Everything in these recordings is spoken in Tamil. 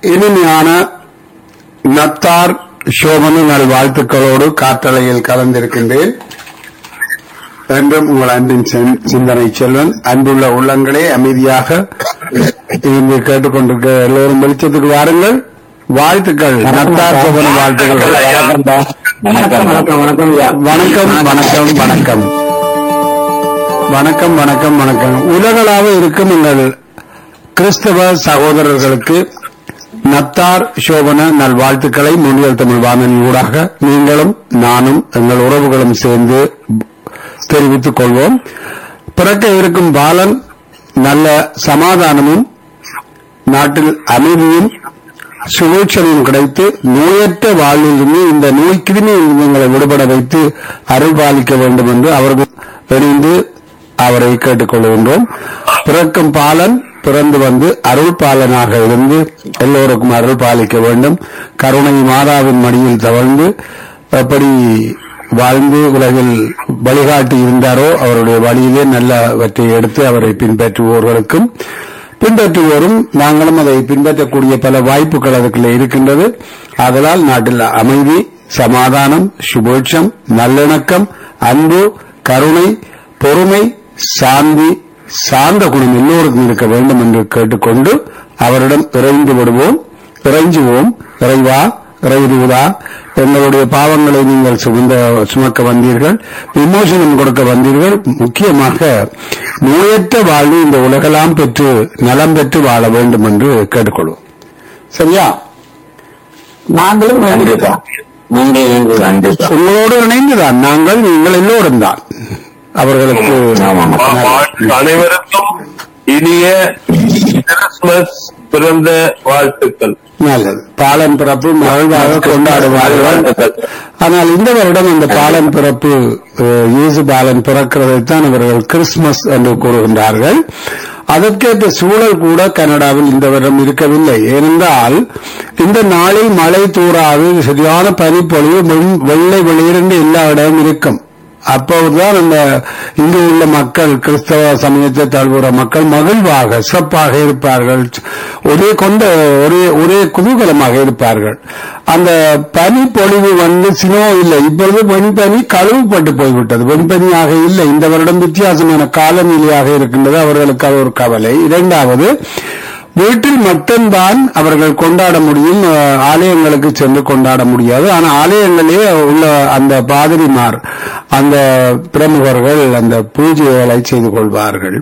இனிமையான நத்தார் சோமன நல் வாழ்த்துக்களோடு காற்றலையில் கலந்திருக்கின்றேன் என்றும் உங்கள் அன்பின் சிந்- சிந்தனை செல்வன் அன்புள்ள உள்ளங்களே அமைதியாக இருந்து கேட்டுக்கொண்டிருக்க எல்லோரும் வெளிச்சத்துக்கு வாருங்கள் வாழ்த்துக்கள் நத்தார் சோமன வாழ்த்துக்கள் வணக்கம் வணக்கம் வணக்கம் ஐயா வணக்கம் வணக்கம் வணக்கம் வணக்கம் வணக்கம் வணக்கம் உலகளாக இருக்கும் எங்கள் கிறிஸ்தவ சகோதரர்களுக்கு நத்தார் சோபன நல்வாழ்த்துக்களை முன்னில் தமிழ் வானொலி ஊடாக நீங்களும் நானும் எங்கள் உறவுகளும் சேர்ந்து தெரிவித்துக் கொள்வோம் பிறக்க இருக்கும் பாலன் நல்ல சமாதானமும் நாட்டில் அமைதியும் சுழற்சமும் கிடைத்து நோயற்ற வாழ்விலிருந்து இந்த நோய் கிருமியிலிருந்து எங்களை விடுபட வைத்து அருள் பாலிக்க வேண்டும் என்று அவர்கள் இணைந்து அவரை கேட்டுக்கொள்கின்றோம் பிறக்கும் பாலன் பிறந்து வந்து அருள் பாலனாக இருந்து எல்லோருக்கும் அருள் பாலிக்க வேண்டும் கருணை மாதாவின் மடியில் தவழ்ந்து எப்படி வாழ்ந்து உலகில் வழிகாட்டி இருந்தாரோ அவருடைய வழியிலே நல்லவற்றை எடுத்து அவரை பின்பற்றுவோர்களுக்கும் பின்பற்றுவோரும் நாங்களும் அதை பின்பற்றக்கூடிய பல வாய்ப்புகள் அதுக்குள்ள இருக்கின்றது ஆதலால் நாட்டில் அமைதி சமாதானம் சுபோட்சம் நல்லிணக்கம் அன்பு கருணை பொறுமை சாந்தி சார்ந்த குணம் எல்லோருக்கும் இருக்க வேண்டும் என்று கேட்டுக்கொண்டு அவரிடம் இறைந்து விடுவோம் இறைஞ்சுவோம் இறைவா இறைவுதா எங்களுடைய பாவங்களை நீங்கள் சுமந்த சுமக்க வந்தீர்கள் விமோசனம் கொடுக்க வந்தீர்கள் முக்கியமாக நோயற்ற வாழ்வு இந்த உலகெல்லாம் பெற்று நலம் பெற்று வாழ வேண்டும் என்று கேட்டுக்கொள்வோம் சரியா நாங்களும் வேண்டியதான் நீங்கள் வேண்டியது கண்டிப்பா உங்களோடு இணைந்துதான் நாங்கள் நீங்கள் எல்லோரும் தான் அவர்களுக்கு ஆமாம். அனைவருக்கும் இனிய கிறிஸ்துமஸ் பிறந்த வாழ்த்துக்கள் நல்லது பாலன் பிறப்பு மகிழ்வாக கொண்டாடுவார்கள் ஆனால் இந்த வருடம் அந்த பாலன் பிறப்பு அஹ், இயேசு பாலன் பிறக்கிறதைத்தான் அவர்கள் கிறிஸ்துமஸ் என்று கூறுகின்றார்கள் அதற்கேற்ற சூழல் கூட கனடாவில் இந்த வருடம் இருக்கவில்லை ஏனென்றால் இந்த நாளில் மழை தூறாது சரியான பனிப்பொழிவு வெண்- வெள்ளை வெளியிரண்டு எல்லா இடமும் இருக்கும் அப்போதுதான் அந்த இங்கு உள்ள மக்கள் கிறிஸ்தவ சமயத்தை தழுவுற மக்கள் மகிழ்வாக சிறப்பாக இருப்பார்கள் ஒரே கொண்ட ஒரே ஒரே குதூகலமாக இருப்பார்கள் அந்த பனி பொழிவு வந்து சினோ இல்லை இப்பொழுது வெண்பனி கழுவுப்பட்டு போய்விட்டது வெண்பனியாக இல்லை இந்த வருடம் வித்தியாசமான காலநிலையாக இருக்கின்றது அவர்களுக்கு அது ஒரு கவலை இரண்டாவது வீட்டில் மட்டும்தான் அவர்கள் கொண்டாட முடியும் அஹ், ஆலயங்களுக்கு சென்று கொண்டாட முடியாது ஆனால் ஆலயங்களே உள்ள அந்த பாதிரிமார் அந்த பிரமுகர்கள் அந்த பூஜைகளை செய்து கொள்வார்கள்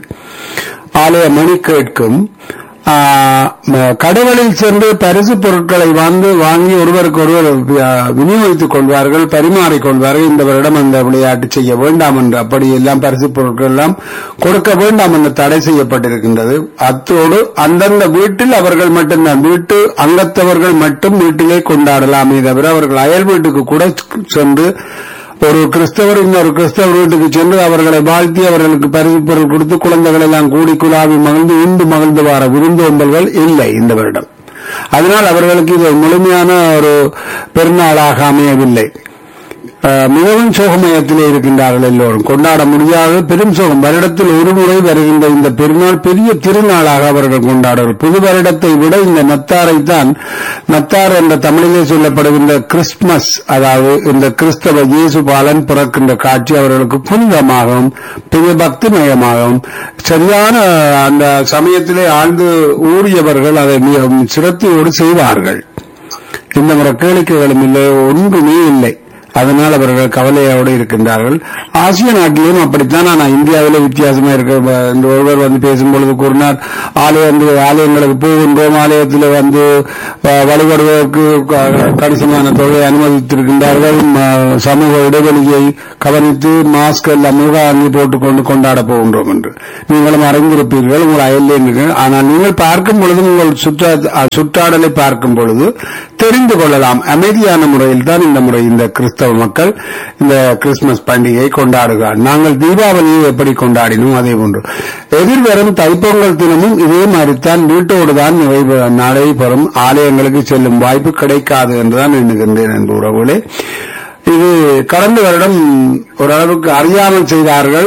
ஆலய மணி கேட்கும் ஆஹ், ம- கடவுளில் சென்று பரிசு பொருட்களை வந்து வாங்கி ஒருவருக்கு ஒருவர் வி- விநியோகித்துக் கொள்வார்கள் பரிமாறிக் கொள்வார்கள் இந்த வருடம் அந்த விளையாட்டு செய்ய வேண்டாம் என்று அப்படி எல்லாம் பரிசு பொருட்கள் எல்லாம் கொடுக்க வேண்டாம் என்று தடை செய்யப்பட்டிருக்கின்றது அத்தோடு அந்தந்த வீட்டில் அவர்கள் மட்டும்தான் வீட்டு அங்கத்தவர்கள் மட்டும் வீட்டிலே கொண்டாடலாமே தவிர அவர்கள் அயல் வீட்டுக்கு கூட சென்று ஒரு கிறிஸ்தவர் இன்னொரு கிறிஸ்தவர் வீட்டுக்கு சென்று அவர்களை வாழ்த்தி அவர்களுக்கு பரிசு பொருள் கொடுத்து குழந்தைகள் எல்லாம் கூடி குழாவி மகிழ்ந்து உண்டு மகிழ்ந்து வார விருந்தோம்பல்கள் இல்லை இந்த வருடம் அதனால் அவர்களுக்கு இது முழுமையான ஒரு பெருநாளாக அமையவில்லை அஹ், மிகவும் சோகமயத்திலே இருக்கின்றார்கள் எல்லோரும் கொண்டாட முடியாத பெரும் சோகம் வருடத்தில் ஒரு முறை வருகின்ற இந்த பெருநாள் பெரிய திருநாளாக அவர்கள் கொண்டாடுவார்கள் புது வருடத்தை விட இந்த நத்தாரை தான் நத்தார் என்ற தமிழிலே சொல்லப்படுகின்ற கிறிஸ்துமஸ் அதாவது இந்த கிறிஸ்தவ இயேசு பாலன் பிறக்கின்ற காட்சி அவர்களுக்கு புனிதமாகவும் பெரிய பக்திமயமாகவும் சரியான அந்த சமயத்திலே ஆழ்ந்து ஊறியவர்கள் அதை மிகவும் சிரத்தையோடு செய்வார்கள் இந்த முறை கேளிக்கைகளும் இல்லை ஒன்றுமே இல்லை அதனால் அவர்கள் கவலையோடு இருக்கின்றார்கள் ஆசிய நாட்டிலும் அப்படித்தான் ஆனால் இந்தியாவிலே வித்தியாசமா இருக்க இந்த ஒருவர் வந்து பேசும்பொழுது கூறினார் ஆலயம் ஆலயங்களுக்கு போகின்றோம் ஆலயத்தில் வந்து அஹ், வழிபடுவதற்கு க- கணிசமான தொகை அனுமதித்திருக்கின்றார்கள் ம- சமூக இடைவெளியை கவனித்து மாஸ்க் எல்லாம் முக அங்கி போட்டுக்கொண்டு கொண்டாட போகின்றோம் என்று நீங்களும் அறிந்திருப்பீர்கள் உங்கள் அயல்லே இருக்கிறீர்கள். ஆனால் நீங்கள் பார்க்கும் பொழுது உங்கள் சுற்றா சுற்றாடலை பார்க்கும் பொழுது தெரிந்து கொள்ளலாம் அமைதியான முறையில் தான் இந்த முறை இந்த கிறிஸ்தவ மக்கள் இந்த கிறிஸ்துமஸ் பண்டிகையை கொண்டாடுகிறார் நாங்கள் தீபாவளியை எப்படி கொண்டாடினோம் அதே போன்று எதிர்வரும் தைப்பொங்கல் தினமும் இதே மாதிரித்தான் வீட்டோடு தான் நிறைவு- நடைபெறும் ஆலயங்களுக்கு செல்லும் வாய்ப்பு கிடைக்காது என்றுதான் எண்ணுகின்றேன் என்று உறவுகளே இது கடந்த வருடம் ஓரளவுக்கு அறியாமல் செய்தார்கள்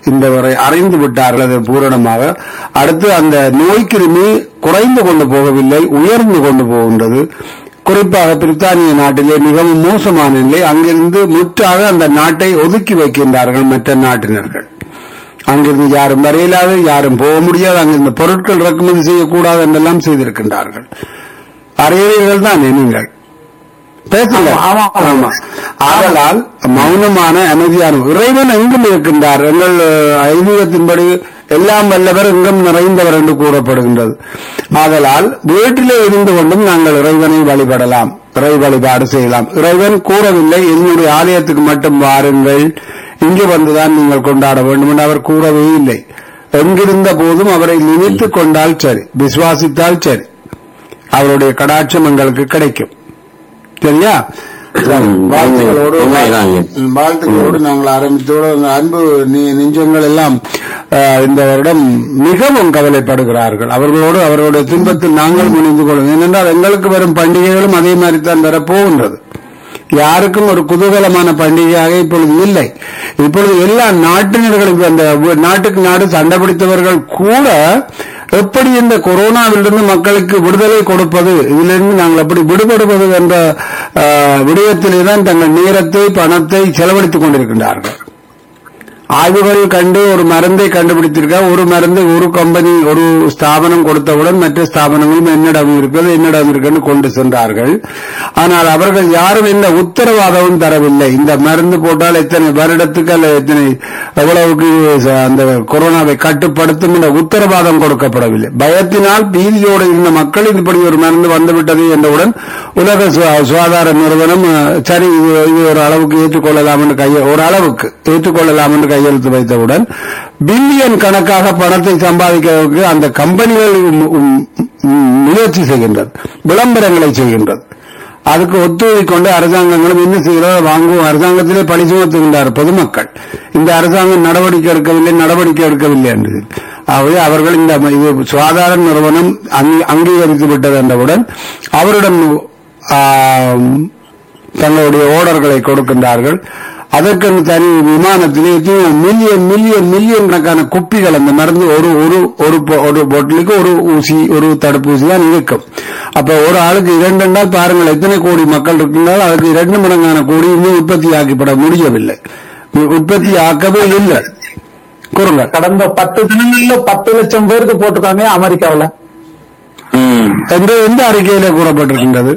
இந்த வரை அறிந்து விட்டார்கள் அது பூரணமாக அடுத்து அந்த நோய் கிருமி குறைந்து கொண்டு போகவில்லை உயர்ந்து கொண்டு போகின்றது குறிப்பாக பிரித்தானிய நாட்டிலே மிகவும் மோசமான நிலை அங்கிருந்து முற்றாக அந்த நாட்டை ஒதுக்கி வைக்கின்றார்கள் மற்ற நாட்டினர்கள் அங்கிருந்து யாரும் வரையிலாது யாரும் போக முடியாது அங்கிருந்து பொருட்கள் இறக்குமதி செய்யக்கூடாது என்றெல்லாம் செய்திருக்கின்றார்கள் அறியீர்கள் தான் நீங்கள் பேசல ஆமா, ஆமா. ஆமா ஆதலால் மௌனமான அமைதியான இறைவன் எங்கும் இருக்கின்றார் எங்கள் அஹ், ஐதீகத்தின்படி எல்லாம் வல்லவர் எங்கும் நிறைந்தவர் என்று கூறப்படுகின்றது ஆதலால் வீட்டிலே இருந்து கொண்டும் நாங்கள் இறைவனை வழிபடலாம் இறை வழிபாடு செய்யலாம் இறைவன் கூறவில்லை என்னுடைய ஆலயத்துக்கு மட்டும் வாருங்கள் இங்கு வந்துதான் நீங்கள் கொண்டாட வேண்டும் என்று அவர் கூறவே இல்லை எங்கிருந்த போதும் அவரை நினைத்துக் கொண்டால் சரி விசுவாசித்தால் சரி அவருடைய கடாட்சம் எங்களுக்கு கிடைக்கும் சரியா சரி, வாழ்த்துக்களோடு உண்மைதான். வாழ்த்துக்களோடு நாங்கள் ஆரம்பித்தோடு அந்த அன்பு நி- நெஞ்சங்கள் எல்லாம் அஹ், இந்த வருடம் மிகவும் கவலைப்படுகிறார்கள் அவர்களோடு அவருடைய துன்பத்தில் நாங்கள் முனைந்து கொள்ளும் ஏனென்றால் எங்களுக்கு வரும் பண்டிகைகளும் அதே மாதிரி தான் வரப்போகின்றது யாருக்கும் ஒரு குதூகலமான பண்டிகையாக இப்பொழுது இல்லை இப்பொழுது எல்லா நாட்டினர்களுக்கு அந்த வு- நாட்டுக்கு நாடு சண்டை பிடித்தவர்கள் கூட எப்படி இந்த கொரோனாவிலிருந்து மக்களுக்கு விடுதலை கொடுப்பது இதிலிருந்து நாங்கள் எப்படி விடுபடுவது என்ற ஆஹ், விடயத்திலே தான் தங்கள் நேரத்தை பணத்தை செலவழித்துக் கொண்டிருக்கின்றார்கள் ஆய்வுகள் கண்டு ஒரு மருந்தை கண்டுபிடித்திருக்க ஒரு மருந்து ஒரு கம்பெனி ஒரு ஸ்தாபனம் கொடுத்தவுடன் மற்ற ஸ்தாபனங்களும் என்னிடம் இருக்கிறது என்னிடம் இருக்குன்னு கொண்டு சென்றார்கள் ஆனால் அவர்கள் யாரும் எந்த உத்தரவாதமும் தரவில்லை இந்த மருந்து போட்டால் எத்தனை வருடத்துக்கு அல்ல எத்தனை எவ்வளவுக்கு ச- அந்த கொரோனாவை கட்டுப்படுத்தும் என்ற உத்தரவாதம் கொடுக்கப்படவில்லை பயத்தினால் பீதியோடு இருந்த மக்கள் இப்படி ஒரு மருந்து வந்துவிட்டது என்றவுடன் உலக சு- சுகாதார நிறுவனம் அஹ், சரி இது இது ஒரு அளவுக்கு ஏற்றுக்கொள்ளலாம் என்று கைய ஒரு அளவுக்கு ஏற்றுக்கொள்ளலாம் என்று கையெழுத்து வைத்தவுடன் பில்லியன் கணக்காக பணத்தை சம்பாதிக்கிறதுக்கு அந்த கம்பெனிகள் உம், உம், உம், முயற்சி செய்கின்றது விளம்பரங்களை செய்கின்றது அதுக்கு ஒத்துழைக் கொண்டு அரசாங்கங்களும் என்ன செய்கிறதோ வாங்குவோம் அரசாங்கத்திலே பழி சுமத்துகின்றார் பொதுமக்கள் இந்த அரசாங்கம் நடவடிக்கை எடுக்கவில்லை நடவடிக்கை எடுக்கவில்லை என்று ஆகவே அவர்கள் இந்த ம- இது சுகாதார நிறுவனம் அங்கீ- அங்கீகரித்து விட்டது என்றவுடன் அவரிடம் ஆம், தங்களுடைய ஓர்டர்களை கொடுக்கின்றார்கள் அதற்கு தனி விமானத்திலே எத்தனையோ மில்லியன் மில்லியன் மில்லியன் கணக்கான குப்பிகள் அந்த மருந்து ஒரு ஒரு ஒரு பொ- ஒரு பொட்டிலுக்கு ஒரு ஊசி ஒரு தடுப்பூசி தான் இருக்கும் அப்ப ஒரு ஆளுக்கு இரண்டு நாள் பாருங்கள் எத்தனை கோடி மக்கள் இருக்கின்றால் அதுக்கு இரண்டு மடங்கான கோடி இன்னும் உற்பத்தி ஆக்கப்பட முடியவில்லை உற்பத்தி ஆக்கவே இல்லை கூறுங்க கடந்த பத்து தினங்கள்ல பத்து லட்சம் பேருக்கு போட்டிருக்காங்க அமெரிக்காவுல என்று எந்த அறிக்கையில கூறப்பட்டிருக்கின்றது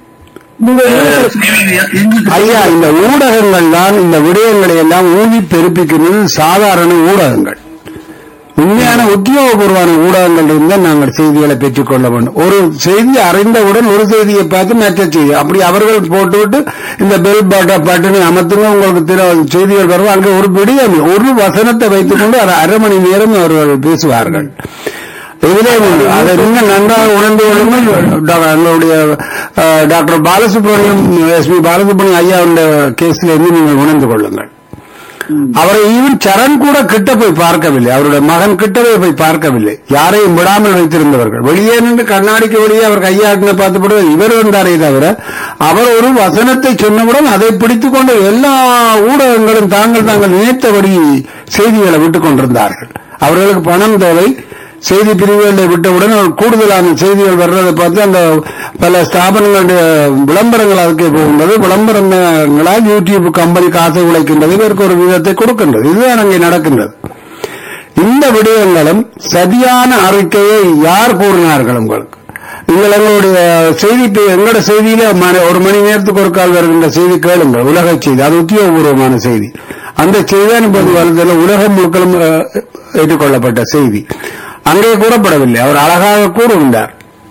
ஐயா இந்த ஊடகங்கள் தான் இந்த விடயங்களை எல்லாம் ஊதி பெருப்பிக்கிறது சாதாரண ஊடகங்கள் உண்மையான உத்தியோகபூர்வமான ஊடகங்கள் இருந்தால் நாங்கள் செய்திகளை பெற்றுக்கொள்ள வேண்டும் ஒரு செய்தி அறிந்தவுடன் ஒரு செய்தியை பார்த்து மற்ற செய்தி அப்படி அவர்கள் போட்டுவிட்டு இந்த பெல் பட்ட பட்டனை அமர்த்துங்க உங்களுக்கு திரு செய்திகள் வரும் அங்கே ஒரு விடயம் ஒரு வசனத்தை வைத்துக்கொண்டு அதை அரை மணி நேரம் அவர்கள் பேசுவார்கள் இதிலே உண்டு. அதை நீங்கள் நன்றாக உணர்ந்து கொள்ளுங்கள் டாக்டர் எங்களுடைய அஹ், doctor Balasubramaniam S P Balasubramaniam ஐயாவுடைய கேஸ்ல இருந்து நீங்கள் உணர்ந்து கொள்ளுங்கள் அவரை ஈவன் சரண் கூட கிட்ட போய் பார்க்கவில்லை அவருடைய மகன் கிட்டவே போய் பார்க்கவில்லை யாரையும் விடாமல் வைத்திருந்தவர்கள் வெளியே நின்று கண்ணாடிக்கு வெளியே அவர் கையாட்டின பார்த்துப்பட இவர் வந்தாரே தவிர அவர் ஒரு வசனத்தை சொன்னவுடன் அதை பிடித்துக் கொண்டு எல்லா ஊடகங்களும் தாங்கள் தாங்கள் நினைத்தபடி செய்திகளை விட்டுக் கொண்டிருந்தார்கள் அவர்களுக்கு பணம் தேவை செய்தி பிரிவுகளை விட்டவுடன் ஒரு கூடுதலான செய்திகள் வர்றதை பார்த்து அந்த பல ஸ்தாபனங்களுடைய விளம்பரங்கள் அதுக்கே போகின்றது விளம்பரங்களால் யூடியூப் கம்பெனி காசை உழைக்கின்றது இதற்கு ஒரு விதத்தை கொடுக்கின்றது இதுதான் அங்கே நடக்கின்றது இந்த விடயங்களும் சரியான அறிக்கையை யார் கூறினார்கள் உங்களுக்கு நீங்கள் எங்களுடைய செய்தி பே- எங்களோட செய்தியில மணி- ஒரு மணி நேரத்துக்கு ஒரு கால் வருகின்ற செய்தி கேளுங்கள் உலக செய்தி அது உத்தியோகபூர்வமான செய்தி அந்த செய்தி தான் இப்போது வருதில் உலகம் முழுக்களும் அஹ், ஏற்றுக்கொள்ளப்பட்ட செய்தி அங்கே கூறப்படவில்லை அவர் அழகாக கூறுகின்றார்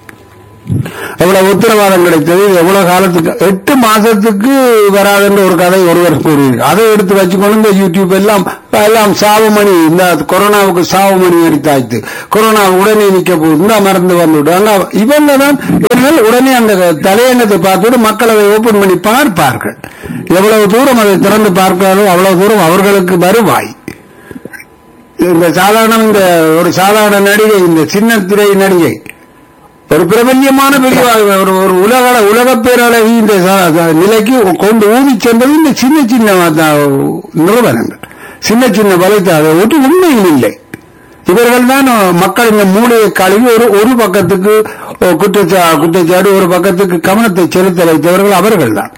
எவ்வளவு உத்தரவாதம் கிடைத்தது இது எவ்வளவு காலத்துக்கு எட்டு மாசத்துக்கு வராதுன்ற ஒரு கதை ஒருவர் கூறியிருக்கு அதை எடுத்து வச்சுக்கொண்டு இந்த யூடியூப் எல்லாம் எல்லாம் சாவுமணி இந்த கொரோனாவுக்கு சாவுமணி அடித்தாய்த்து கொரோனா உடனே நிக்க போகுது இந்த மருந்து வந்துவிட்டு அங்க இவங்க தான் இவர்கள் உடனே அந்த தலையங்கத்தை பார்த்துட்டு மக்கள் அதை ஓபன் பண்ணி பார்ப்பார்கள் எவ்வளவு தூரம் அதை திறந்து பார்க்கிறாரோ அவ்வளவு தூரம் அவர்களுக்கு வருவாய் இந்த சாதாரண இந்த ஒரு சாதாரண நடிகை இந்த சின்ன திரை நடிகை ஒரு பிரபல்யமான பெரிய ஒரு ஒரு உலக உலக பேரழகி இந்த ச- ச- நிலைக்கு கொண்டு ஊதி சென்றது இந்த சின்ன சின்ன த- நிறுவனங்கள் சின்ன சின்ன வலைத்து அதை ஒட்டு உண்மையில் இல்லை இவர்கள் தான் மக்கள் இந்த மூளையை கழுவி ஒரு ஒரு பக்கத்துக்கு குற்றச்சா குற்றச்சாட்டு ஒரு பக்கத்துக்கு கவனத்தை செலுத்த வைத்தவர்கள் அவர்கள் தான்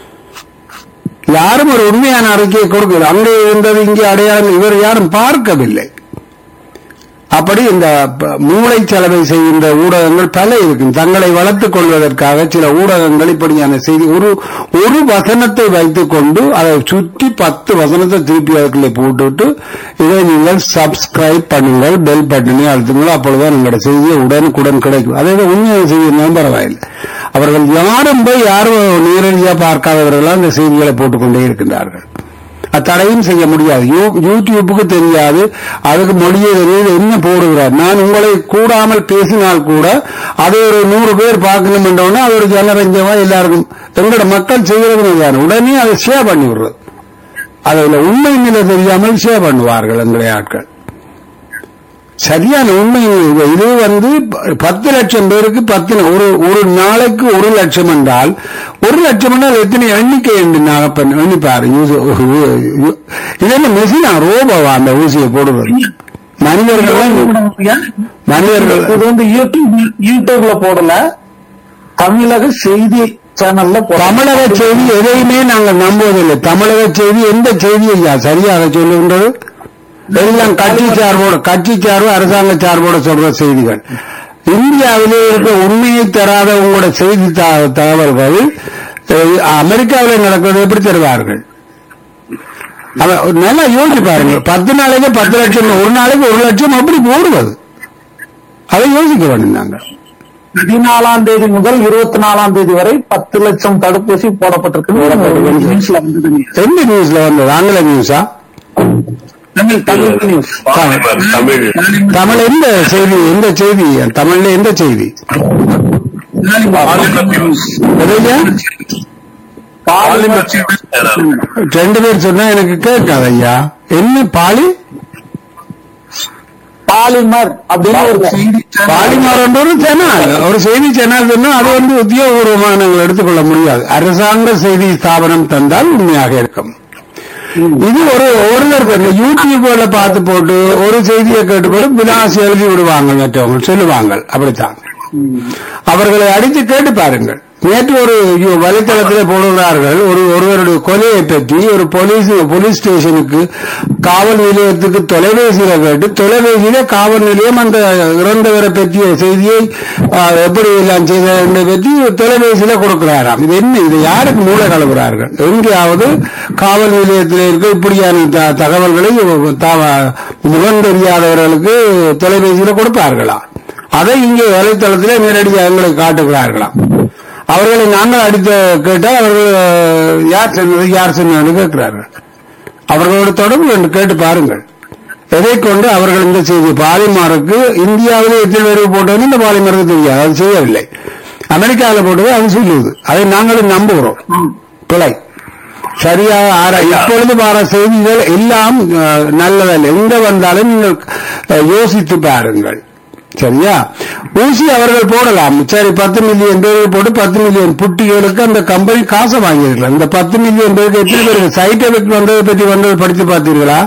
யாரும் ஒரு உண்மையான அறிக்கையை கொடுக்கல அங்கே இருந்தது இங்கே அடையாளம் இவர் யாரும் பார்க்கவில்லை அப்படி இந்த ப- மூளை செலவை செய்கின்ற ஊடகங்கள் பல இருக்கும் தங்களை வளர்த்துக் கொள்வதற்காக சில ஊடகங்கள் இப்படியான செய்தி ஒரு ஒரு வசனத்தை வைத்துக் கொண்டு அதை சுற்றி பத்து வசனத்தை திருப்பி அதுக்குள்ளே போட்டுவிட்டு இதை நீங்கள் சப்ஸ்கிரைப் பண்ணுங்கள் பெல் பட்டனை அழுத்துங்கள் அப்பொழுதுதான் உங்களோட செய்தியை உடனுக்குடன் கிடைக்கும் அதே போல உண்மையான செய்தி இருந்தாலும் பரவாயில்லை அவர்கள் யாரும் போய் யாரும் நேரடியாக பார்க்காதவர்களால் அந்த செய்திகளை போட்டுக்கொண்டே இருக்கின்றார்கள் அத்தடையும் செய்ய முடியாது யூ- யூடியூப்புக்கு தெரியாது அதுக்கு மொழியை தெரியாது என்ன போடுகிறார் நான் உங்களை கூடாமல் பேசினால் கூட அதை ஒரு நூறு பேர் பார்க்கணும் என்றோன்னா அது ஒரு ஜனரஞ்சமா எல்லாருக்கும் எங்களோட மக்கள் செய்கிறது தான் உடனே அதை ஷேர் பண்ணி விடுறது அதுல உண்மை நிலை தெரியாமல் ஷேர் பண்ணுவார்கள் எங்களுடைய ஆட்கள் சரியான உண்மை இது. இது வந்து ப- பத்து லட்சம் பேருக்கு பத்து ஒரு ஒரு நாளைக்கு ஒரு லட்சம் என்றால் ஒரு லட்சம் என்றால் எத்தனை எண்ணிக்கை என்று நாகப்பன் எண்ணிப்பாரு யூஸ்- யூ- இது என்ன மெஷினா ரோபோவா அந்த ஊசியை போடுவது மனிதர்கள் மனிதர்கள் இது வந்து யூடியூப் யூடியூப்ல போடல தமிழக செய்தி சேனல்ல போடல தமிழக செய்தி எதையுமே நாங்கள் நம்புவதில்லை தமிழக செய்தி எந்த செய்தி ஐயா சரியாக சொல்லுகின்றது எல்லாம் கட்சி சார்போடு கட்சி சார்பு அரசாங்க சார்போடு சொல்ற செய்திகள் இந்தியாவிலே இருக்க உண்மையை தராத உங்களோட செய்தி த- தகவல்கள் அஹ், அமெரிக்காவில் நடக்கிறது எப்படி தருவார்கள் அவ- நல்லா யோசிச்சு பாருங்க பத்து நாளைக்கு பத்து லட்சம் ஒரு நாளைக்கு ஒரு லட்சம் அப்படி போடுவது அதை யோசிக்க வேண்டும் நாங்கள் பதினாலாம் தேதி முதல் இருபத்தி நாலாம் தேதி வரை பத்து லட்சம் தடுப்பூசி போடப்பட்டிருக்கு நியூஸ்ல வந்தது news. எந்த நியூஸ்ல வந்தது ஆங்கில நியூஸா தமிழ் தமிழ் நியூஸ் பாலிமர் தமிழ் தமிழ் எந்த செய்தி எந்த செய்தி தமிழ்ல எந்த செய்தி பாலிமர் நியூஸ் எதையா? Polimer news channel. ரெண்டு பேர் சொன்னா எனக்கு கேட்காது ஐயா என்ன பாலி பாலிமர் அப்படின்னு ஒரு செய்தி channel. பாலிமார் என்ற ஒரு சேனல் ஒரு செய்தி சேனல் சொன்னா அது வந்து உத்தியோகபூர்வமாக நாங்கள் எடுத்துக்கொள்ள முடியாது அரசாங்க செய்தி ஸ்தாபனம் தந்தால் உண்மையாக இருக்கும் இது ஒரு ஒருவர் இந்த யூடியூப்ல பார்த்து போட்டு ஒரு செய்தியை கேட்டுக்கொண்டு விலாசி எழுதி விடுவாங்க மற்றவங்க சொல்லுவாங்க அப்படித்தான் அவர்களை அடித்து கேட்டு பாருங்கள் நேற்று ஒரு யு- வலைத்தளத்திலே போடுகிறார்கள் ஒரு ஒருவருடைய கொலையை பற்றி ஒரு போலீஸ் போலீஸ் ஸ்டேஷனுக்கு காவல் நிலையத்துக்கு தொலைபேசியில கேட்டு தொலைபேசியில காவல் நிலையம் அந்த இறந்தவரை பற்றிய செய்தியை ஆ, எப்படி எல்லாம் செய்த பற்றி தொலைபேசியில கொடுக்கிறாராம் இது என்ன இது யாருக்கு மூளை கலவுகிறார்கள் எங்கேயாவது காவல் நிலையத்தில் இருக்க இப்படியான த- தகவல்களை த- முகம் தெரியாதவர்களுக்கு தொலைபேசியில கொடுப்பார்களா அதை இங்கே வலைத்தளத்திலே நேரடியாக எங்களுக்கு காட்டுகிறார்களாம் அவர்களை நாங்கள் அடித்த கேட்டால் அவர்கள் அஹ், யார் சொன்னது யார் சொன்னது கேட்கிறார்கள் அவர்களோட தொடர்பு என்று கேட்டு பாருங்கள் எதை கொண்டு அவர்கள் இந்த செய்தி பாலிமாருக்கு இந்தியாவிலே எத்தனை பேருக்கு போட்டது இந்த பாலிமாருக்கு தெரியாது அது செய்யவில்லை அமெரிக்காவில் போட்டது அது சொல்லுவது அதை நாங்களும் நம்புகிறோம் பிழை சரியாக ஆரா இப்பொழுது வர செய்திகள் எல்லாம் அஹ், நல்லதல்ல எங்க வந்தாலும் நீங்கள் அஹ், யோசித்து பாருங்கள் சரியா ஊசி அவர்கள் போடலாம் சரி பத்து மில்லியன் பேருக்கு போட்டு பத்து மில்லியன் புட்டிகளுக்கு அந்த கம்பெனி காசை வாங்கியிருக்கலாம் இந்த பத்து மில்லியன் பேருக்கு எத்தனை பேருக்கு சைட் எஃபெக்ட் வந்ததை பற்றி வந்ததை படித்து பார்த்தீர்களா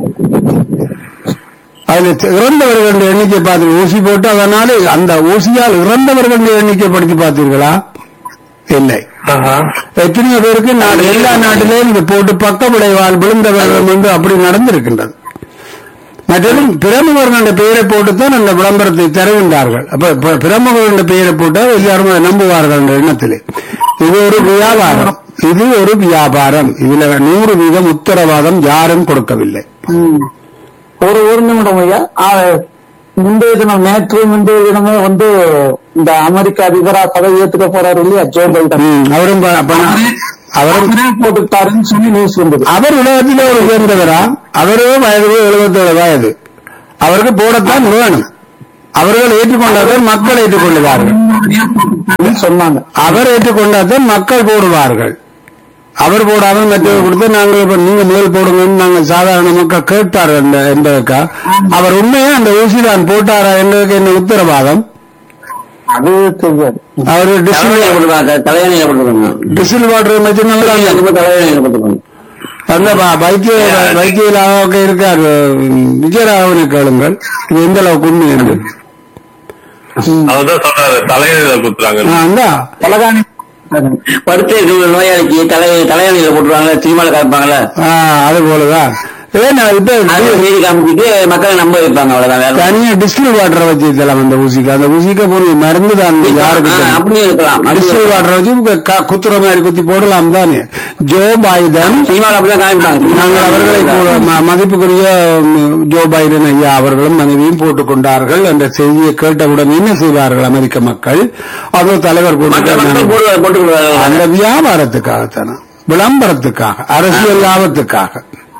அதுல இறந்தவர்களுடைய எண்ணிக்கை பார்த்து ஊசி போட்டு அதனால அந்த ஊசியால் இறந்தவர்களுடைய எண்ணிக்கை படித்து பார்த்தீர்களா இல்லை ஆஹா. எத்தனையோ பேருக்கு நாடு எல்லா நாட்டிலேயும் இது போட்டு பக்க விளைவால் விழுந்தவர்கள் வந்து அப்படி நடந்திருக்கின்றது மற்றதும் பிரமுகர்களுடைய பெயரை போட்டுத்தான் அந்த விளம்பரத்தை தருகின்றார்கள் அப்ப ப- பிரமுகர்களுடைய பெயரை போட்டால் எல்லாரும் அதை நம்புவார்கள் என்ற எண்ணத்திலே இது ஒரு வியாபாரம் இது ஒரு வியாபாரம் இதுல நூறு வீதம் உத்தரவாதம் யாரும் கொடுக்கவில்லை ம். ஒரு ஒரு நிமிடம் ஐயா ஆ, முந்தைய தினம் நேற்று முந்தைய தினமே வந்து இந்த அமெரிக்க அதிபரா பதவி ஏத்துக்க போறாரு இல்லையா ஜோ பைடன் ம், அவரும் ப- பண- அவரும் அவரே போட்டுட்டாருன்னு சொல்லி நியூஸ் வந்தது அவர் உலகத்திலே ஒரு உயர்ந்தவரா அவரே வயது எழுபத்தேழு வயது அவருக்கு போடத்தான் வேணும் அவர்கள் ஏற்றுக்கொண்டாதான் மக்கள் ஏற்றுக்கொள்ளுவார்கள் சொன்னாங்க அவர் ஏற்றுக்கொண்டாதான் மக்கள் போடுவார்கள் அவர் போடாமல் மற்றவர் கொடுத்து நாங்கள் இப்ப நீங்க முதல் போடுங்கன்னு நாங்கள் சாதாரண மக்கள் கேட்பார்கள் என்ற- என்பதற்கா அவர் உண்மையா அந்த ஊசி தான் போட்டாரா என்பதற்கு என்ன உத்தரவாதம் அது தெரியாது அவர் டிஸ்டில் தலைவணியில போட்டுருக்காங்க தலைவணியில போட்டுருக்காங்க டிஸ்டில் வாட்டர் வச்சு நல்லா தலைவணியில போட்டுருக்காங்க அந்த ப- வைத்திய வைத்தியலாக இருக்கார் உம், விஜயராகவனை கேளுங்கள் இது எந்த அளவுக்கு உண்மை என்று அவர்தான் சொல்றாரு தலையில குத்துறாங்க ஆ, அந்தா பலகாணி படுத்து இருக்கிற நோயாளிக்கு தலை தலையணியில போட்டுருவாங்க சினிமால காமிப்பாங்கல்ல ஆ, அது போலதான் ஏன்னா இப்ப அது செய்தி காமிச்சிட்டு மக்களை நம்ப வைப்பாங்க அவ்வளவுதான் வேற தனியா டிஸ்டில் வாட்டரை வச்சு தரலாம் அந்த ஊசிக்கு அந்த ஊசிக்கு போய் மருந்து தான் யாருக்கு ஆ, தெரியும்? அப்படியும் இருக்கலாம் டிஸ்டில் வாட்டரை வச்சு க- குத்துற மாதிரி குத்தி போடலாம் தானே ஜோ பைடன் சினிமால அப்படிதான் காமிப்பாங்க நாங்கள் அவர்களை கூட ம- மதிப்புக்குரிய ம், ஜோ பைடன் ஐயா அவர்களும் மனைவியும் போட்டுக் கொண்டார்கள் என்ற செய்தியை கேட்டவுடன் என்ன செய்வார்கள் அமெரிக்க மக்கள் அது தலைவர் மற்ற மக்கள் கூட போடுவார் போட்டு அந்த வியாபாரத்துக்காகத்தானே விளம்பரத்துக்காக அரசியல் லாபத்துக்காக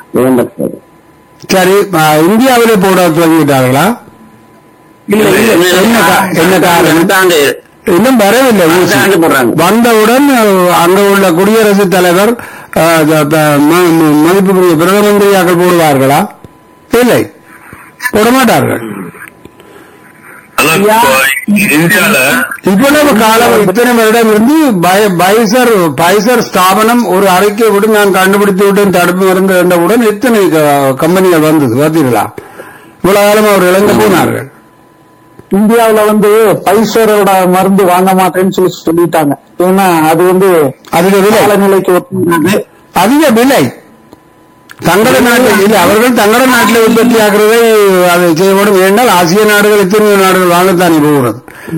சரி ஆ, இந்தியாவிலே போட துவங்கிவிட்டார்களா இல்ல இல்ல என்ன கா- என்ன காரணம்? அடுத்த ஆண்டு இன்னும் வரவில்லை ஊசி அடுத்த ஆண்டு போடுறாங்க வந்தவுடன் அஹ், அங்க உள்ள குடியரசுத் தலைவர் அஹ், த- த- ம- ம- மதிப்புக்குரிய பிரதம மந்திரியாக்கள் போடுவார்களா இல்லை போட மாட்டார்கள் ஆனா இப்போ இந்தியால இவ்வளவு காலம் இத்தனை வருடம் இருந்து பய- பைசர் பைசர் ஸ்தாபனம் ஒரு அறிக்கை விட்டு நான் கண்டுபிடித்து விட்டேன் தடுப்பு மருந்து என்றவுடன் எத்தனை க- கம்பெனிகள் வந்தது பார்த்தீங்களா இவ்வளவு காலம் அவர் இழந்து போனார்கள் இந்தியாவுல வந்து பைசரோட மருந்து வாங்க மாட்டேன்னு சொல்லி சொல்லிட்டாங்க ஏன்னா அது வந்து அதிக விலை காலநிலைக்கு ஒத்து அதிக விலை தங்கள நாட்டில் இல்லை அவர்கள் தங்கள நாட்டில் உற்பத்தி ஆகிறதை அதை செய்யப்படும் ஏனால் ஆசிய நாடுகள் எத்தனையோ நாடுகள் வாங்கத்தானே போகிறது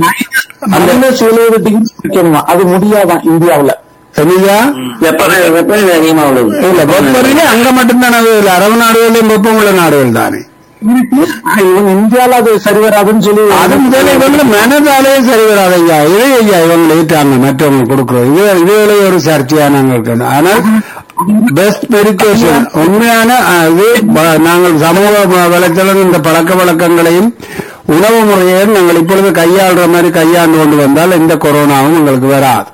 மைனஸ் எழுபது டிகிரி வைக்கணுமா அது முடியாதான் இந்தியாவுல சரியா வெப்பநிலை வெப்பநிலை அதிகமா உள்ளது இல்ல வெப்பநிலை அங்க மட்டும்தானே அது இல்லை. அரபு நாடுகளிலும் வெப்பம் உள்ள நாடுகள் தானே ஆனா, இவங்க இந்தியால அது சரி வராதுன்னு சொல்லி அது முதல்ல இவங்க மனதாலே சரி வராது ஐயா இதே ஐயா இவங்க ஏற்றாங்க மற்றவங்க கொடுக்கிறோம் இது இதுல ஒரு சர்ச்சையான இருக்கணும் ஆனால் பெஸ்ட் மெடிக்கேஷன் உண்மையான அஹ், இது ப- நாங்கள் சமூக வ- வலைத்தளம் இந்த பழக்க வழக்கங்களையும் உணவு முறையையும் நாங்கள் இப்பொழுது கையாளுற மாதிரி கையாண்டு கொண்டு வந்தால் எந்த கொரோனாவும் உங்களுக்கு வராது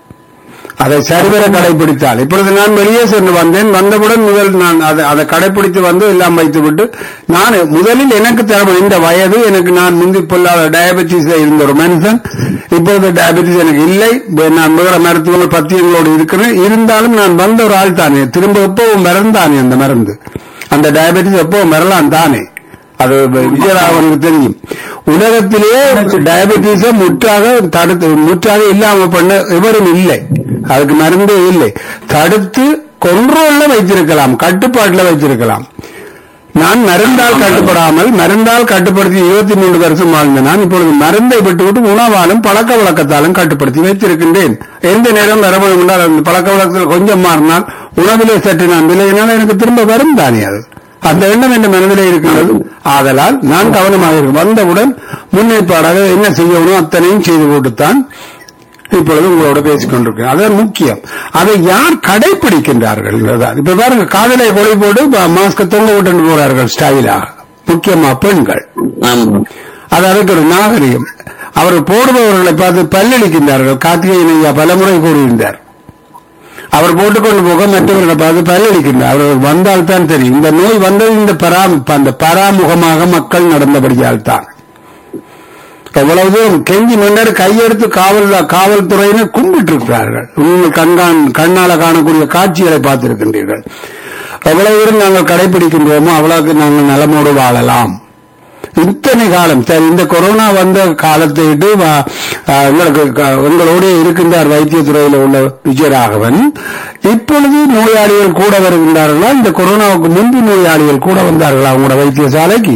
அதை சரிவர கடைபிடித்தால் இப்பொழுது நான் வெளியே சென்று வந்தேன் வந்தவுடன் முதல் நான் அதை அதை கடைபிடித்து வந்து எல்லாம் வைத்து விட்டு நான் முதலில் எனக்கு தேவை இந்த வயது எனக்கு நான் முந்தி பொல்லாத டயபெட்டிஸ் இருந்த ஒரு மனுஷன் இப்பொழுது டயபெட்டிஸ் எனக்கு இல்லை இப்ப நான் வேற மருத்துவங்கள் பத்தியங்களோடு இருக்கிறேன் இருந்தாலும் நான் வந்த ஒரு ஆள் தானே திரும்ப எப்பவும் மறந்தானே அந்த மருந்து அந்த டயபெட்டிஸ் எப்பவும் வரலாம் தானே அது விஜயராகவனுக்கு தெரியும் உலகத்திலேயே டயபெட்டிஸை முற்றாக தடுத்து முற்றாக இல்லாம பண்ண எவரும் இல்லை அதுக்கு மருந்தே இல்லை தடுத்து கொன்றோல்ல வைத்திருக்கலாம் கட்டுப்பாட்டுல வைத்திருக்கலாம் நான் மருந்தால் கட்டுப்படாமல் மருந்தால் கட்டுப்படுத்தி இருபத்தி மூன்று வருஷம் வாழ்ந்த நான் இப்பொழுது மருந்தை விட்டுவிட்டு உணவாலும் பழக்க வழக்கத்தாலும் கட்டுப்படுத்தி வைத்திருக்கின்றேன் எந்த நேரம் வரவு உண்டால் அந்த பழக்க வழக்கத்தில் கொஞ்சம் மாறினால் உணவிலே சற்று நான் விலகினால் எனக்கு திரும்ப வரும் தானே அது அந்த எண்ணம் என் மனதிலே இருக்கிறது ஆதலால் நான் கவனமாக இருக்கும் வந்தவுடன் முன்னேற்பாடாக என்ன செய்யணும் அத்தனையும் செய்து போட்டுத்தான் இப்பொழுது உங்களோட பேசிக் கொண்டிருக்கிறேன் அதுதான் முக்கியம் அதை யார் கடைபிடிக்கின்றார்கள் என்றுதான். இப்ப பாருங்க காதலை கொலை போட்டு மாஸ்க தொங்க விட்டு போறார்கள் ஸ்டைலாக முக்கியமா பெண்கள் ஆமா அது அதுக்கு ஒரு நாகரிகம் அவர் போடுபவர்களை பார்த்து பல்லளிக்கின்றார்கள் கார்த்திகேயன் ஐயா பலமுறை கூறுகின்றார் அவர் போட்டுக்கொண்டு போக மற்றவர்களை பார்த்து பல்லளிக்கின்றார் அவர்கள் வந்தால் தான் தெரியும் இந்த நோய் வந்தது இந்த பரா அந்த பராமுகமாக மக்கள் நடந்தபடியால் தான் எவ்வளவு தூரம் கெஞ்சி மன்னர் கையெடுத்து காவல் காவல்துறையினர் கும்பிட்டு இருக்கிறார்கள் நீங்கள் கண்காண் கண்ணால காணக்கூடிய காட்சிகளை பார்த்திருக்கின்றீர்கள் எவ்வளவு தூரம் நாங்கள் கடைபிடிக்கின்றோமோ அவ்வளவுக்கு நாங்கள் நலமோடு வாழலாம் இத்தனை காலம் சரி இந்த கொரோனா வந்த காலத்தை விட்டு வ- ஆ, எங்களுக்கு க- எங்களோடு இருக்கின்றார் வைத்தியத்துறையில் உள்ள விஜயராகவன் இப்பொழுது நோயாளிகள் கூட வருகின்றார்களா இந்த கொரோனாவுக்கு முன்பு நோயாளிகள் கூட வந்தார்களா உங்களோட வைத்தியசாலைக்கு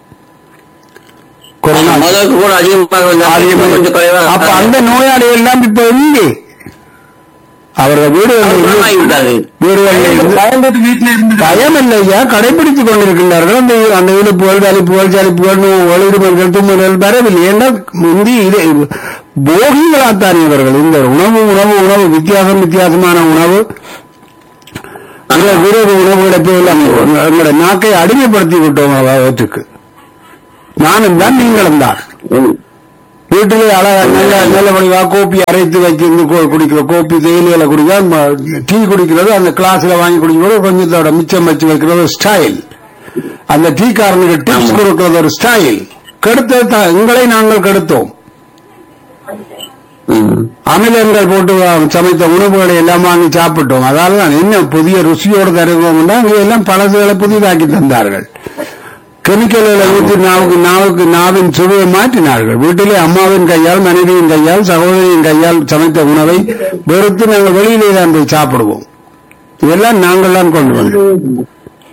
கொரோனா முதலுக்கு கூட அதிகமாக வந்தாங்க. அதிகமாக கொஞ்சம் குறைவா அப்ப அந்த நோயாளிகள் எல்லாம் இப்ப எங்கே அவர்கள் வீடுகளில் குணமாகி விட்டாரு வீடுகளில் இருந்து பயந்துட்டு வீட்டுல இருந்து பயம் இல்லையா கடைபிடித்துக் கொண்டிருக்கின்றார்கள் அந்த அந்த இழுப்புகள் வலிப்புகள் சலிப்புகள் ஒளிடுமல்கள் தும்முதல் வரவில்லை ஏன்னா முந்தி இது போகிகளாத்தான் இவர்கள் இந்த உணவு உணவு உணவு வித்தியாசம் வித்தியாசமான உணவு விர- விரவு உணவுகளை போய் எங்களுடைய நாக்கை அடிமைப்படுத்தி விட்டோம் அவற்றுக்கு நானும் தான் நீங்களும் தான் ம். வீட்டிலே அழகா நல்ல நல்லபடியா கோப்பி அரைத்து வைக்கிறது கு- குடிக்கிற கோப்பி தேயிலையில குடிக்க டீ குடிக்கிறது அந்த கிளாஸ்ல வாங்கி குடிக்கிறது கொஞ்சத்தோட மிச்சம் வச்சு வைக்கிறது ஒரு ஸ்டைல் அந்த டீ காரனுக்கு டிப்ஸ் கொடுக்கிறது ஒரு ஸ்டைல் கெடுத்தது தான் எங்களை நாங்கள் கெடுத்தோம் ம். அமிலங்கள் போட்டு சமைத்த உணவுகளை எல்லாம் வாங்கி சாப்பிட்டோம் அதால தான் என்ன புதிய ருசியோடு தருவோம்னா அங்கே எல்லாம் பழசுகளை புதிதாக்கி தந்தார்கள் கெமிக்கல்களை ஊற்றி நாவுக்கு நாவுக்கு நாவின் சுவையை மாற்றினார்கள் வீட்டிலே அம்மாவின் கையால் மனைவியின் கையால் சகோதரியின் கையால் சமைத்த உணவை வெறுத்து நாங்கள் வெளியிலே தான் போய் சாப்பிடுவோம் இதெல்லாம் நாங்கள் தான் கொண்டு வந்தோம்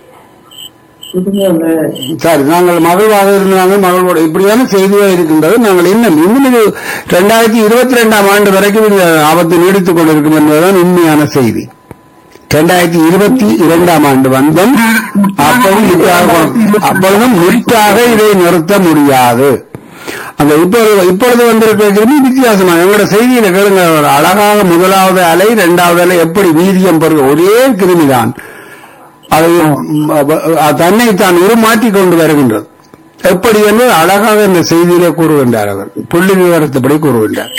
சரி நாங்கள் மகிழ்வாக இருந்தாங்க மகிழ்வோட இப்படியான செய்தியாக இருக்கின்றது நாங்கள் இன்னும் இன்னும் இது ரெண்டாயிரத்தி இருபத்தி ரெண்டாம் ஆண்டு வரைக்கும் இந்த ஆபத்து நீடித்துக் கொண்டிருக்கும் என்பதுதான் உண்மையான செய்தி ரெண்டாயிரத்தி இருபத்தி இரண்டாம் ஆண்டு வந்தோம் அப்பொழுது முற்றாக அப்பொழுதும் முற்றாக இதை நிறுத்த முடியாது அந்த இப்பொழுது இப்பொழுது வந்திருக்கிறது வித்தியாசமா எங்களோட செய்தியில கேளுங்க அழகாக முதலாவது அலை இரண்டாவது அலை எப்படி வீரியம் பெறுக ஒரே கிருமிதான் அதை ம், அ- தன்னை தான் உருமாற்றிக் கொண்டு வருகின்றது எப்படி என்று அழகாக இந்த செய்தியிலே கூறுகின்றார் அவர் புள்ளி விவரத்தைப்படி கூறுகின்றார்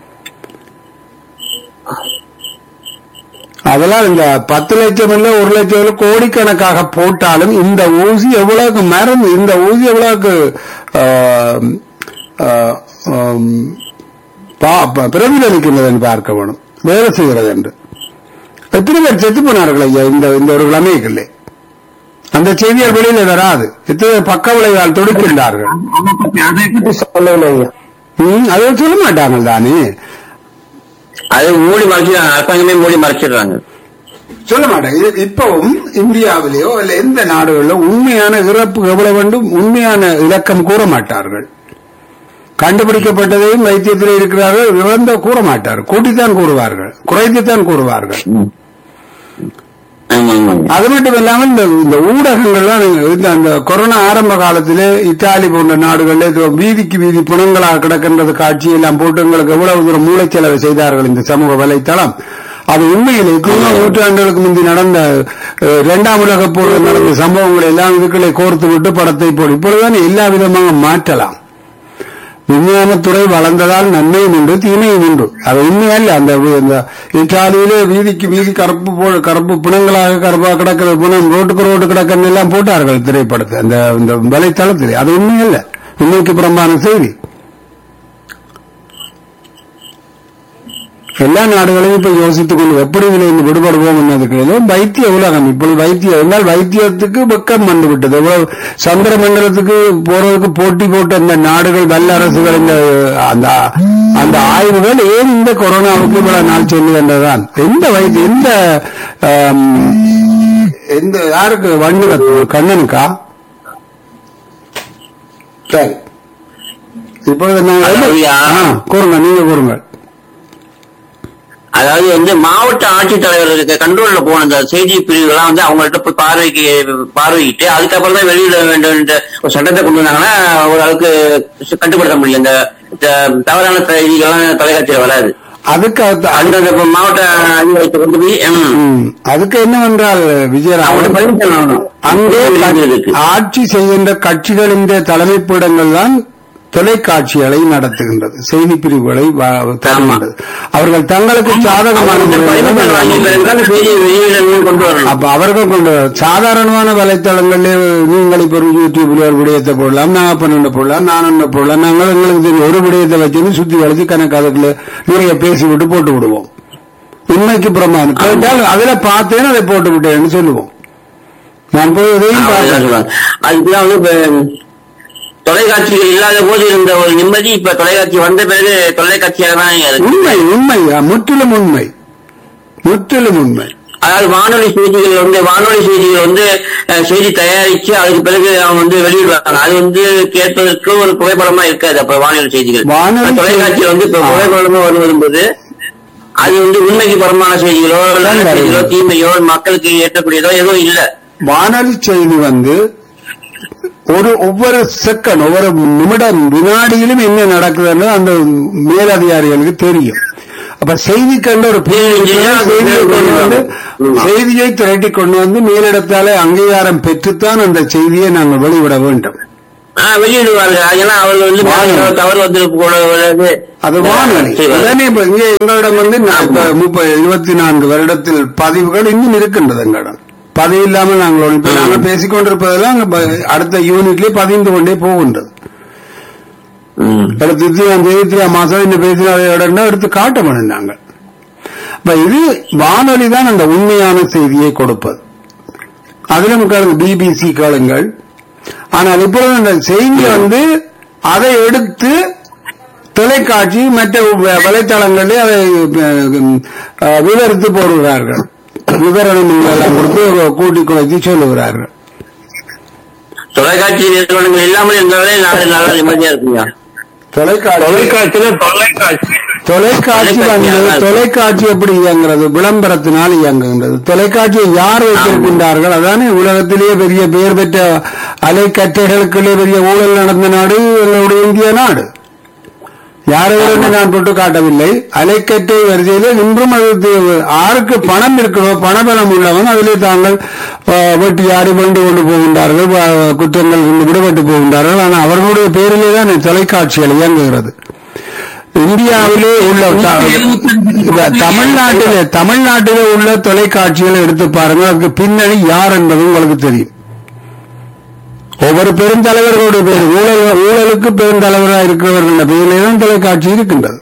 அதெல்லாம் இந்த பத்து லட்சம் இல்ல ஒரு லட்சம் இல்ல கோடிக்கணக்காக போட்டாலும் இந்த ஊசி எவ்வளவுக்கு மருந்து இந்த ஊசி எவ்வளவுக்கு ஆம், ஆ, ஆம், பா- ப- பிரதிபலிக்கின்றது என்று பார்க்க வேணும் வேலை செய்கிறது என்று எத்தனை பேர் செத்து போனார்கள் ஐயா இந்த இந்த ஒரு கிழமைக்குள்ளே அந்த செய்தியால் வெளியில வராது எத்தனை பேர் பக்க விளைவால் தொடுக்கின்றார்கள் அதை பற்றி சொல்லவில்லை ஐயா ம், அதை சொல்ல மாட்டாங்க தானே அது மூடி மறைச்சிடுறாங்க அரசாங்கமே மூடி மறைச்சிடுறாங்க சொல்ல மாட்டாங்க இது இப்பவும் இந்தியாவிலேயோ இல்ல எந்த நாடுகளிலோ உண்மையான இறப்பு எவ்வளவு வேண்டும் உண்மையான இலக்கம் கூற மாட்டார்கள் கண்டுபிடிக்கப்பட்டதையும் வைத்தியத்தில் இருக்கிறார்கள் இழந்த கூற மாட்டார்கள் கூட்டித்தான் கூறுவார்கள் குறைத்துத்தான் கூறுவார்கள் ஆமா ஆமா அது மட்டும் இல்லாமல் இந்த இந்த ஊடகங்கள்லாம் நீங்க இந்த அந்த கொரோனா ஆரம்ப காலத்திலே இத்தாலி போன்ற நாடுகளில் இது வீதிக்கு வீதி புணங்களாக கிடக்கின்றது காட்சி எல்லாம் போட்டு எங்களுக்கு எவ்வளவு தூரம் மூளைச்செலவு செய்தார்கள் இந்த சமூக வலைத்தளம் அது உண்மையில் எத்தனையோ நூற்றாண்டுகளுக்கு முந்தி நடந்த அஹ், இரண்டாம் உலக போர் நடந்த சம்பவங்களை எல்லாம் இதுக்களை கோர்த்து விட்டு படத்தை போடு இப்பொழுதுதான் எல்லா விதமாக மாற்றலாம் விஞ்ஞானத்துறை வளர்ந்ததால் நன்மையும் உண்டு தீமையும் உண்டு அது உண்மையல்ல அந்த வி- இந்த இத்தாலியிலே வீதிக்கு வீதி கருப்பு போ கருப்பு பிணங்களாக கருப்பா கிடக்கிற பிணம் ரோட்டுக்கு ரோட்டு கிடக்கிறது எல்லாம் போட்டார்கள் திரைப்படத்தை அந்த இந்த வலைத்தளத்தில் அது உண்மையல்ல உண்மைக்கு புறம்பான செய்தி எல்லா நாடுகளையும் இப்ப யோசித்துக் கொண்டு எப்படி இதில் இருந்து விடுபடுவோம் என்பதற்கு வைத்திய உலகம் இப்பொழுது வைத்தியம் என்றால் வைத்தியத்துக்கு வெக்கம் வந்து விட்டது எவ்வளவு சந்திர மண்டலத்துக்கு போறதுக்கு போட்டி போட்ட இந்த நாடுகள் வல்ல அரசுகள் இந்த அந்த அந்த ஆய்வுகள் ஏன் இந்த கொரோனாவுக்கு இவ்வளவு நாள் சொல்லுகின்றதான் எந்த வைத்திய எந்த ஆம், எந்த யாருக்கு வண்டு கண்ணனுக்கா சரி இப்பொழுது நான் அதாவது யா- ஆ, கூறுங்க நீங்க கூறுங்க அதாவது வந்து மாவட்ட ஆட்சித்தலைவர்களுக்கு கண்ட்ரோல்ல போன அந்த செய்தி பிரிவுகள்லாம் வந்து அவங்கள்ட்ட போய் பார்வைக்கு பார்வையிட்டு அதுக்கப்புறம் தான் வெளியிட வேண்டும் என்ற ஒரு சட்டத்தை கொண்டு வந்தாங்கன்னா ஓரளவுக்கு கட்டுப்படுத்த முடியும் இந்த இந்த தவறான செய்திகள்லாம் தொலைக்காட்சியில் வராது அதுக்கு அடுத்த- அந்த அந்த மாவட்ட அதிகாரத்தை கொண்டு போய் ம், ம், அதுக்கு என்னவென்றால் அவங்கள்ட்ட விஜயராமன் பர்மிஷன் வாங்கணும் அங்கே இருக்கு. ஆட்சி செய்கின்ற கட்சிகளின் தலைமைப்பிடங்கள் தான் தொலைக்காட்சிகளை நடத்துகின்றது செய்தி பிரிவுகளை வ- தருகின்றது அவர்கள் தங்களுக்கு சாதகமான முறையில் பர்மிஷன் வாங்கி பிறகு அந்த செய்தியை வெளியிடணும்னு கொண்டு வரணும் அப்ப அவர்கள் கொண்டு வர- சாதாரணமான வலைத்தளங்களிலே நீங்கள் இப்ப ஒரு யூடியூப்ல ஒரு விடயத்தை போடலாம் நான் பன்னெண்டு போடலாம் நான் ஒன்று போடலாம் நாங்கள் எங்களுக்கு தெரியும் ஒரு விடயத்தை வச்சு சுத்தி வளைச்சு கணக்கு அதுக்குள்ள நிறைய பேசி விட்டு போட்டு விடுவோம் உண்மைக்கு பிரமாணம் கேட்டால் அதுல பார்த்தேன் அதை போட்டு விட்டேன்னு சொல்லுவோம் நான் போய் இதையும் அதுதான் பார்த்தேன் சொல்லுவாங்க. அதுக்குதான் வந்து இப்ப தொலைக்காட்சிகள் இல்லாத போது இருந்த ஒரு நிம்மதி இப்ப தொலைக்காட்சி வந்த பிறகு தொலைக்காட்சியாக தான் இருக்கு உண்மை உண்மை முற்றிலும் உண்மை முற்றிலும் உண்மை அதாவது வானொலி செய்திகள் வந்து வானொலி செய்திகள் வந்து அஹ், செய்தி தயாரிச்சு அதுக்கு பிறகு அவங்க வந்து வெளியிடுவாங்க அது வந்து கேட்பதற்கு ஒரு புகைப்படமா இருக்காது அப்ப வானொலி செய்திகள் வானொலி தொலைக்காட்சி வந்து இப்ப ஆ. புகைப்படமா வரும்போது அது வந்து உண்மைக்கு புறமான செய்திகளோ நல்ல தான் செய்திகளோ வருது. தீமையோ மக்களுக்கு ஏற்றக்கூடியதோ எதுவும் இல்ல வானொலி செய்தி வந்து ஒரு ஒவ்வொரு செகண்ட் ஒவ்வொரு நிமிடம் வினாடியிலும் என்ன நடக்குதுன்னு அந்த மேலதிகாரிகளுக்கு தெரியும் அப்ப செய்தி கண்ட ஒரு பேர் செய்தியை கொண்டு வந்து செய்தியை திரட்டி கொண்டு வந்து மேலிடத்தாலே அங்கீகாரம் பெற்றுத்தான் அந்த செய்தியை நாங்கள் வெளிவிட வேண்டும் ஆஹ் வெளியிடுவாங்க ஏன்னா அவர்கள் வந்து வானொலி. தவறு வந்து கூட அது வானொலி செய்வாங்க. உடனே இப்ப இங்க எங்களிடம் வந்து நாற்ப- முப்பது இருபத்தி நான்கு வருடத்தில் பதிவுகள் இன்னும் இருக்கின்றது எங்களிடம் பதிவு இல்லாமல் நாங்கள் ஒன்று- இப்ப நாங்கள் பேசிக் கொண்டிருப்பதெல்லாம் அங்க ப- அடுத்த யூனிட்லயே பதிந்து கொண்டே போகின்றது ம். அடுத்து இத்தியா தேதி இத்தியா மாசம் இந்த பேசின இடம்னா எடுத்து காட்ட வேணும்னாங்க அப்ப இது வானொலி தான் அந்த உண்மையான செய்தியை கொடுப்பது அதிலும் கேளுங்க பிபிசி கேளுங்கள் ஆனால் இப்பொழுது அந்த செய்தி வந்து அதை எடுத்து தொலைக்காட்சி மற்ற வ- வலைத்தளங்களில் அதை அஹ், விவரித்து போடுகிறார்கள் விவரணம் எல்லாம் கொடுத்து கூட்டி குறைத்து சொல்லுகிறார்கள் தொலைக்காட்சி நிறுவனங்கள் இல்லாமல் இருந்தாலே நாடு நல்லா நிம்மதியா இருக்குங்க தொலைக்காட்சி தொலைக்காட்சியில தொலைக்காட்சி தொலைக்காட்சி வந்து தொலைக்காட்சி எப்படி இயங்குறது விளம்பரத்தினால் இயங்குகின்றது தொலைக்காட்சியை யார் வைத்திருக்கின்றார்கள் அதானே உலகத்திலேயே பெரிய பெயர் பெற்ற அலைக்கற்றைகளுக்குள்ளே பெரிய ஊழல் நடந்த நாடு எங்களுடைய இந்திய நாடு யாரையும் நான் போட்டு காட்டவில்லை அலைக்கற்றை வரிசையிலே இன்றும் அது தே- யாருக்கு பணம் இருக்கிறதோ பணபலம் உள்ளவன் அதிலே தாங்கள் அஹ், வெட்டியாடி கொண்டு கொண்டு போகின்றார்கள் அஹ், குற்றங்கள் இருந்து விடுபட்டு போகின்றார்கள் ஆனால் அவர்களுடைய பேரிலே தான் தொலைக்காட்சிகள் இயங்குகிறது இந்தியாவிலே உள்ள த- இந்த தமிழ்நாட்டிலே தமிழ்நாட்டிலே உள்ள தொலைக்காட்சிகளை எடுத்து பாருங்க அதுக்கு பின்னணி யார் என்பது உங்களுக்கு தெரியும் ஒவ்வொரு பெருந்தலைவர்களுடைய பேர் ஊழல் ஊழலுக்கு பெருந்தலைவராக இருக்கிறவர்கள் பேரிலே தான் தொலைக்காட்சி இருக்கின்றது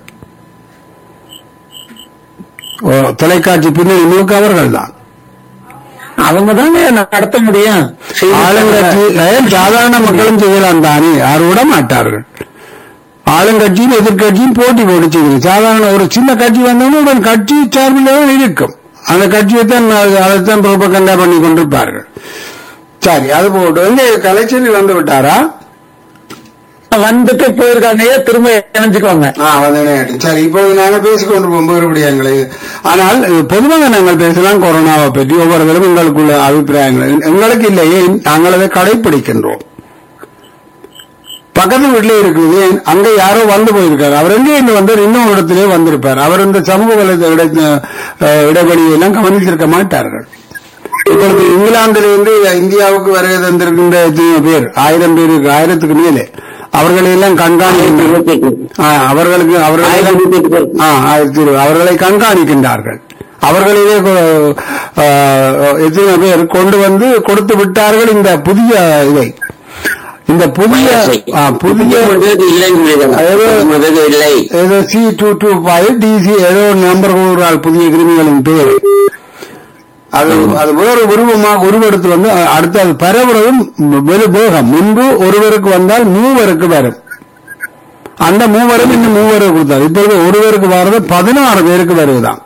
ஓ, தொலைக்காட்சி பின்னணி முழுக்க அவர்கள் தான் அவங்க தானே நடத்த முடியும் ஆளுங்கட்சி ஏன் சாதாரண மக்களும் செய்யலாம் தானே யாரும் விட மாட்டார்கள் ஆளுங்கட்சியும் எதிர்கட்சியும் போட்டி போட்டு செய்யும் சாதாரண ஒரு சின்ன கட்சி வந்தோம்னா உடன் கட்சி சார்பில் தான் இருக்கும் அந்த கட்சியை தான் அதைத்தான் புறப்பக்கண்டா பண்ணி கொண்டிருப்பார்கள் சரி அது போட்டு வந்து கலைச்செல்வி வந்து விட்டாரா வந்துட்டு போயிருக்காங்க திரும்ப இணைஞ்சுக்குவாங்க ஆ வந்தனே சரி இப்பொழுது நாங்கள் பேசிக்கொண்டு போகும்போது மறுபடியும் ஆனால் இது பொதுவாக நாங்கள் பேசலாம் கொரோனாவை பற்றி ஒவ்வொருவரும் எங்களுக்குள்ள அபிப்பிராயங்கள் எங்களுக்கு இல்லையே நாங்கள் அதை கடைபிடிக்கின்றோம் பக்கத்து வீட்டிலே இருக்குது அங்க யாரோ வந்து போயிருக்காரு அவர் எங்கே இங்க வந்து இன்னொரு இடத்திலே வந்திருப்பார் அவர் இந்த சமூக வலைத இட- அஹ் இடைவெளியை எல்லாம் கவனித்திருக்க மாட்டார்கள் இப்பொழுது இங்கிலாந்திலிருந்து இந்தியாவுக்கு வருகை தந்திருக்கின்ற எத்தனையோ பேர் ஆயிரம் பேருக்கு ஆயிரத்துக்கு மேலே அவர்களை எல்லாம் கண்காணிக்கின்ற ஆ, அவர்களுக்கு அவர்களை ஆ, ஆயிரத்தி இருபது. அவர்களை கண்காணிக்கின்றார்கள் அவர்களிலே கொ- ஆ, எத்தனை பேர் கொண்டு வந்து கொடுத்து விட்டார்கள் இந்த புதிய இதை இந்த புதிய ஆ, புதிய இல்லைன்னு சொல்லிடுறாங்க. இல்லை ஏதோ C two two five DC ஏதோ ஒரு நம்பர் கூறுகிறார் புதிய கிருமிகளின் பேர் அது அது வேறு உருவமாக உருவெடுத்து வந்து அ- அடுத்து அது பரவுறதும் வெறு வேகம் முன்பு ஒருவருக்கு வந்தால் மூவருக்கு வரும் அந்த மூவரும் இன்னும் மூவருக்கு கொடுத்தார் இப்பொழுது ஒருவருக்கு வர்றது பதினாறு பேருக்கு வருவதாம்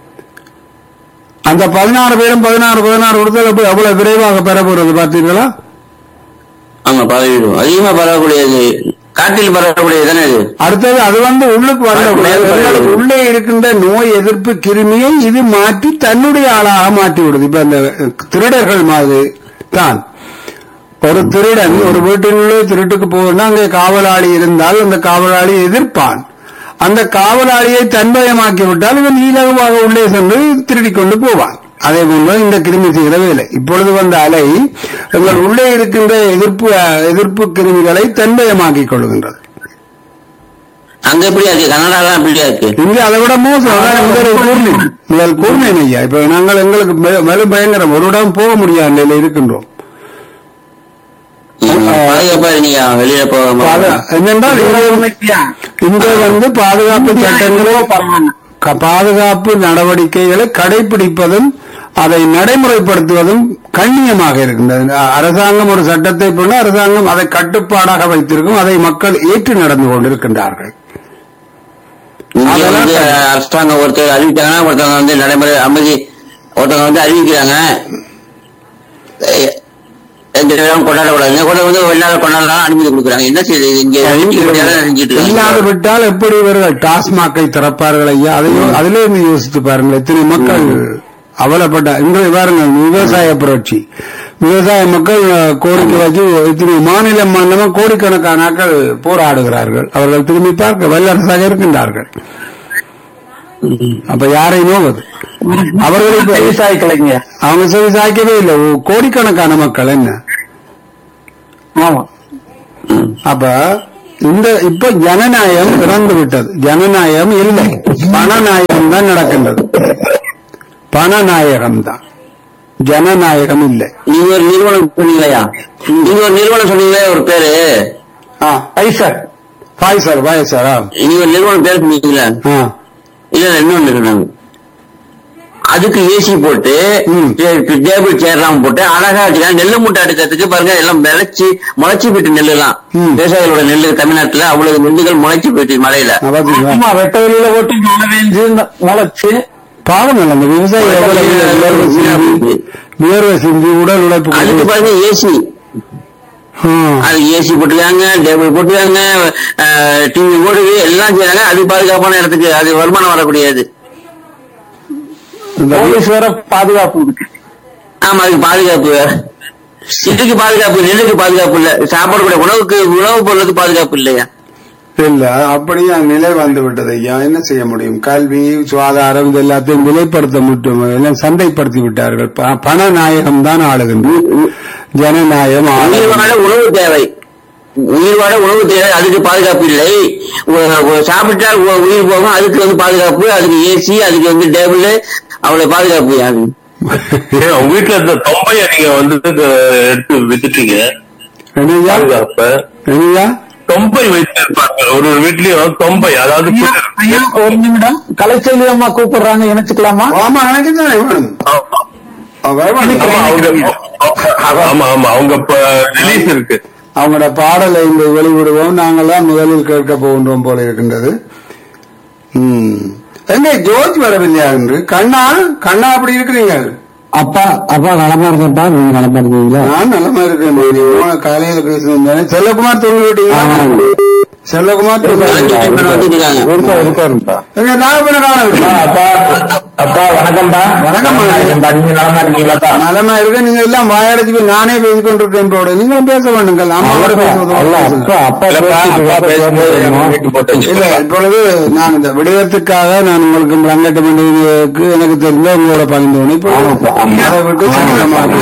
அந்த பதினாறு பேரும் பதினாறு பதினாறு கொடுத்தால் எப்படி அவ்வளவு விரைவாக பெறப்போறது பார்த்தீங்களா ஆமா பரவிடும் அதிகமா பரவக்கூடியது காற்றில் பரவக்கூடியது தானே இது அடுத்தது அது வந்து உள்ளுக்கு வரக்கூடாது உங்களுக்கு உள்ளே இருக்கின்ற நோய் எதிர்ப்பு கிருமியை இது மாற்றி தன்னுடைய ஆளாக மாற்றி விடுது இப்ப இந்த திருடர்கள் மாதிரி தான் ஒரு திருடன் ஒரு வீட்டினுள்ளே திருட்டுக்கு போகணும்னா அங்கே காவலாளி இருந்தால் அந்த காவலாளி எதிர்ப்பான் அந்த காவலாளியை தன்மயமாக்கி விட்டால் இவன் இலகுவாக உள்ளே சென்று திருடிக் கொண்டு போவான் அதே போல இந்த கிருமி செய்கிற வேலை இப்பொழுது வந்த அலை எங்கள் உள்ளே இருக்கின்ற எதிர்ப்பு எதிர்ப்பு கிருமிகளை தன்மயமாக்கிக் கொள்கின்றது அங்க எப்படியா இருக்கு கனடாலாம் எப்படியா இருக்கு இங்க அதை விட மோசம் அதான் முதல் கூர்மை முதல் கூர்மை ஐயா இப்ப நாங்கள் எங்களுக்கு மெ- மேலும் பயங்கரம் ஒரு இடம் போக முடியாத நிலையில இருக்கின்றோம் ம், பாதுகாப்பா இருந்தீங்க வெளியில போக பாது- என்னென்றால் இங்க- இங்க வந்து பாதுகாப்பு சட்டங்களோ க- பாதுகாப்பு நடவடிக்கைகளை கடைபிடிப்பதும் அதை நடைமுறைப்படுத்துவதும் கண்ணியமாக இருக்கின்றது அ- அரசாங்கம் ஒரு சட்டத்தை போல அரசாங்கம் அதை கட்டுப்பாடாக வைத்திருக்கும் அதை மக்கள் ஏற்று நடந்து கொண்டிருக்கின்றார்கள் இங்க அதெல்லாம் வந்து சரி. அரசாங்கம் ஒருத்தர் அறிவிச்சாங்கன்னா ஒருத்தவங்க வந்து நடைமுறை அமைதி ஒருத்தவங்க வந்து அறிவிக்கிறாங்க எ- எந்த நேரம் கொண்டாடக்கூடாது கொண்டு வந்து வெளிநாடு கொண்டாடலாம் அனுமதி கொடுக்குறாங்க என்ன செய்யுது இங்க அறிஞ்சிட்டு இல்லாது இருக்காங்க விட்டால் எப்படி இவர்கள் டாஸ்மாக்கை திறப்பார்கள் ஐயா அதையும் அதிலே இருந்து யோசித்து பாருங்கள் எத்தனை மக்கள் அவலப்பட்ட இன்று பாருங்க விவசாய புரட்சி விவசாய மக்கள் அஹ், கோரிக்கை வச்சு இத்தனை மாநிலம் மாநிலமா கோடிக்கணக்கான ஆட்கள் போராடுகிறார்கள் அவர்கள் திரும்பி பார்க்க வல்லரசாக இருக்கின்றார்கள் அப்ப யாரை நோவது அவர்களுக்கு விவசாயிக்கலைங்க அவங்க செவி சாய்க்கவே இல்லை ஓ, கோடிக்கணக்கான மக்கள் என்ன ஆமா அப்ப இந்த இப்ப ஜனநாயகம் இறந்து விட்டது ஜனநாயகம் இல்லை பணநாயகம் தான் நடக்கின்றது பணநாயகம் தான் ஜனநாயகம் இல்லை நீங்க ஒரு நிறுவனம் சொன்னீங்களா நீங்க ஒரு நிறுவனம் சொன்னீங்களே ஒரு பேரு ஐசர் பாய்சர் பாய்சரா நீங்க ஒரு நிறுவனம் பேர் சொன்னீங்களா ஆ இல்ல இல்ல, இன்னொன்னு இருக்கிறாங்க அதுக்கு ஏசி போட்டு ம். டேபிள் சேர்லாம் போட்டு அழகா வச்சுக்கலாம் நெல்லு மூட்டை எடுக்கிறதுக்கு பாருங்க எல்லாம் விளைச்சி முளைச்சு போயிட்டு நெல்லு எல்லாம் ம். விவசாயிகளோட நெல்லு தமிழ்நாட்டுல அவ்வளவு நெல்லுகள் முளைச்சு போயிட்டு மழையில நான் பாத்தீங்களா ஆமா வெட்ட வெளியில ஓட்டி மழை பெஞ்சு முளைச்சு பாவம் இல்ல அந்த விவசாயி எவ்வளவு வியர்வை சிந்தி, வியர்வை சிந்தி உடல் உழைப்பு அதுக்கு கொடுத்து- பாருங்க ஏசி ஆ. அது ஏசி போட்டுருக்காங்க டேபிள் போட்டுருக்காங்க டிவி போடுது எல்லாம் செய்றாங்க அது பாதுகாப்பான இடத்துக்கு அது வருமானம் வரக்கூடியது இந்த போலீஸ் வேற பாதுகாப்பு இருக்கு ஆமா அதுக்கு பாதுகாப்பு வேற இதுக்கு பாதுகாப்பு நெல்லுக்கு பாதுகாப்பு இல்ல சாப்பிடக்கூடிய உணவுக்கு உணவுப் பொருளுக்கு பாதுகாப்பு இல்லையா இல்ல அப்படியே நிலை வந்து விட்டது ஐயா என்ன செய்ய முடியும் கல்வி சுகாதாரம் இது எல்லாத்தையும் விலைப்படுத்த மட்டும் எல்லாம் சந்தைப்படுத்தி விட்டார்கள் ப- பண நாயகம் தான் ஆளுகின்றது ஜனநாயகம் உயிர் ஆளுகின்றது. வாழ உணவு தேவை உயிர் வாழ உணவு தேவை அதுக்கு பாதுகாப்பு இல்லை உ- உ- சாப்பிட்டால் உ- உயிர் போகும் அதுக்கு வந்து பாதுகாப்பு அதுக்கு ஏசி அதுக்கு வந்து டேபிள் அவ்வளவு பாதுகாப்பு யாரு ஏன் உங்க வீட்டுல இந்த தொம்பைய நீங்க வந்து அஹ், எடுத்து வித்துட்டீங்க என்னய்யா பாதுகாப்ப என்னய்யா தொம்பை வைத்து இருப்பாங்க ஒரு ஒரு வீட்லயும் தொம்பை அதாவது ஐயா, ஐயா, ஒரு நிமிடம் கலைச்செல்வி அம்மா கூப்பிடுறாங்க இணைச்சுக்கலாமா ஆமா எனக்கு தானே வேணும் ஆமா. அவன் வரமாட்டேன். ஆமா அவங்க ஆமா ஆமா அவங்க இப்ப ரிலீஸ் இருக்கு அவங்களோட பாடலை இன்று வெளிவிடுவோம் நாங்கள்லாம் முதலில் கேட்க போகின்றோம் போல இருக்கின்றது ம். எங்க ஜோர்ஜ் வரவில்லையா என்று கண்ணா கண்ணா அப்படி இருக்கிறீங்க அப்பா அப்பா நலமா இருக்கேன்ப்பா நீங்க நலமா இருக்கீங்களா நான் நல்லமா இருக்கேன் நீ போன காலையில பேசுனேன் செல்லகுமார் தூங்கி விட்டீங்களா செல்லகுமார் தூங்கி வந்துருக்காங்க இருக்கா இருக்காருப்பா எங்க நாகப்பன காலம் அப்பா அப்பா வணக்கம்ப்பா வணக்கம். நீங்க நலமா இருக்கீங்களாப்பா நலமா இருக்க நீங்க எல்லாம் வாயடைச்சு போய் நானே பேசிக் கொண்டிருக்கேன் போட நீங்களும் பேச வேண்டுங்கள் அம்மாவோட பேசுவது இல்ல இப்பொழுது நான் இந்த விடயத்துக்காக நான் உங்களுக்கு ரங்கட்ட மண்டலுக்கு எனக்கு தெரிந்த உங்களோட பகிர்ந்தோம் இப்போ அதை விட்டு சங்கடமாக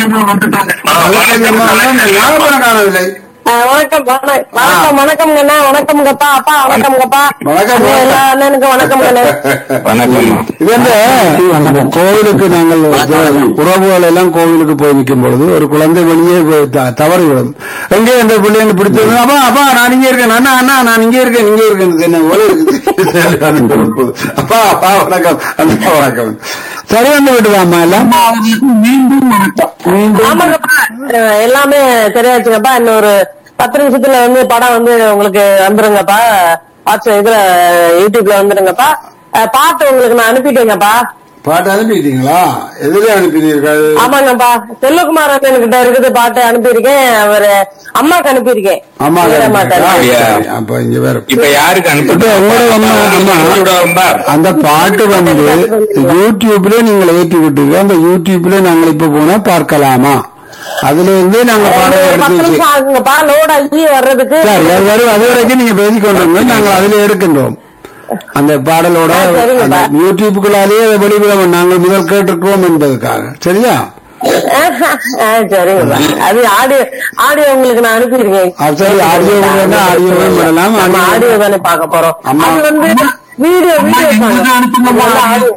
ஞாபகம் காணவில்லை ஆ, வணக்கம் வணக்கம் வணக்கம் வணக்கம்ங்கண்ணா வணக்கம்ங்கப்பா அப்பா வணக்கம்ங்கப்பா வணக்கம். எல்லா அண்ணனுக்கும் வணக்கம்ங்கண்ணே இது வந்து கோவிலுக்கு நாங்கள் உறவுகள் எல்லாம் கோவிலுக்கு போய் நிற்கும் பொழுது ஒரு குழந்தை வெளியே போய் த- தவறி விடும் எங்கே அந்த பிள்ளைங்க பிடிச்சது அப்பா அப்பா நான் இங்கே இருக்கேன் அண்ணா அண்ணா நான் இங்கே இருக்கேன் இங்கே இருக்கேன் என்ன போல இருக்குது அப்பா அப்பா வணக்கம் அண்ணா வணக்கம் சரி வந்து விட்டுதாம்மா எல்லாம் மீண்டும் வணக்கம் மீண்டும் ஆமாங்கப்பா அஹ், எல்லாமே சரியாச்சுங்கப்பா இன்னொரு பத்து நிமிஷத்துல வந்து படம் வந்து உங்களுக்கு வந்துருங்கப்பா வாட்ஸ்அப் இதுல யூடியூப்ல வந்துருங்கப்பா அஹ், பாட்டு உங்களுக்கு நான் அனுப்பிட்டேங்கப்பா பாட்டு அனுப்பிட்டீங்களா எதுல அனுப்பினீர்கள் ஆமாங்கப்பா செல்வகுமார் அண்ணன்கிட்ட இருக்குது பாட்டு அனுப்பியிருக்கேன் அவரு அம்மாக்கு அனுப்பியிருக்கேன் அம்மா வீரம்மாக்கு அனுப்பியிருக்கேன். அப்ப இங்க வேற இப்ப யாருக்கு இப்ப உங்களோட அம்மா அம்மா அனுப்ப அந்த பாட்டு வந்து யூடியூப்ல நீங்கள் ஏற்றி விட்டீங்க அந்த யூடியூப்ல நாங்கள் இப்ப போனா பார்க்கலாமா அதுல இருந்து நாங்க பாடம் ஒரு எடுத்து பத்து வச்சு நிமிஷம் ஆகுங்கப்பா லோட் ஆகி வர்றதுக்கு சரி அது வரும் அது வரைக்கும் நீங்க பேசிக் கொண்டிருங்க நாங்கள் அதுல எடுக்கின்றோம் அந்த பாடலோட ஆ, சரிங்கப்பா. அந்த யூடியூப்புக்குள்ளாலேயே அதை வெளிவிட நாங்கள் முதல் கேட்டிருக்கோம் என்பதற்காக சரியா ஆ, சரிங்கப்பா அது ஆடியோ ஆடியோ உங்களுக்கு நான் அனுப்பியிருக்கேன் அது சரி ஆடியோ வேணா ஆடியோவே விடலாம் நம்ம ஆடியோ ஆடியோ தானே பார்க்க போறோம் அம்மா. அது வந்து வீடியோ வீடியோ எங்களுக்கு அனுப்புங்கம்மா.